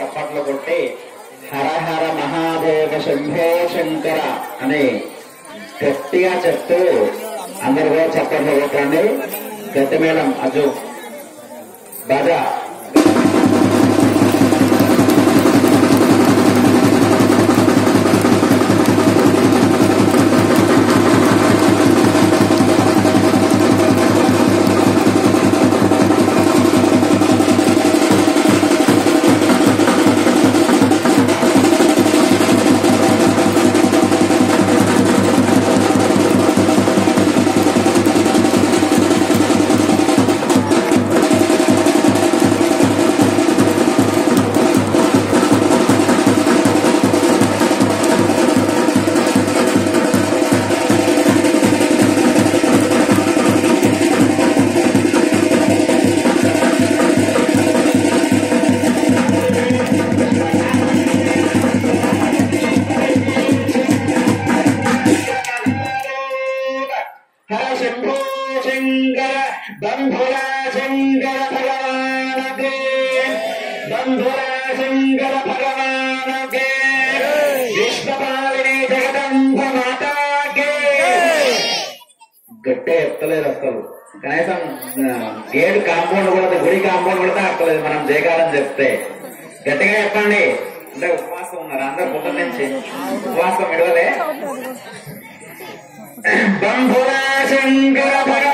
చప్పట్లు కొట్టి హర హర మహాదేవ శంభో శంకర అని గట్టిగా చెప్తూ అందరు కూడా చప్పట్లు కొట్టండి గట్టి మేడం అజు బాజా హర శంభో శంకర బంధురా శంకర భగవానకే బంధురా శంకర భగవానకే విశ్వపాలిని జగదంబ మాతాకే గట్టే ఎత్తలేదు అసలు కనీసం ఆ, గేట్ కాంపౌండ్ కూడా గుడి కాంపౌండ్ కూడా అక్కలేదు మనం జయకాలం చెప్తే గట్టిగా చెప్పండి అంటే ఉపవాసం ఉన్నారు అందరు పొద్దున్న నుంచి ఉపవాసం విడవలే బంధురా శంకర భగవాన్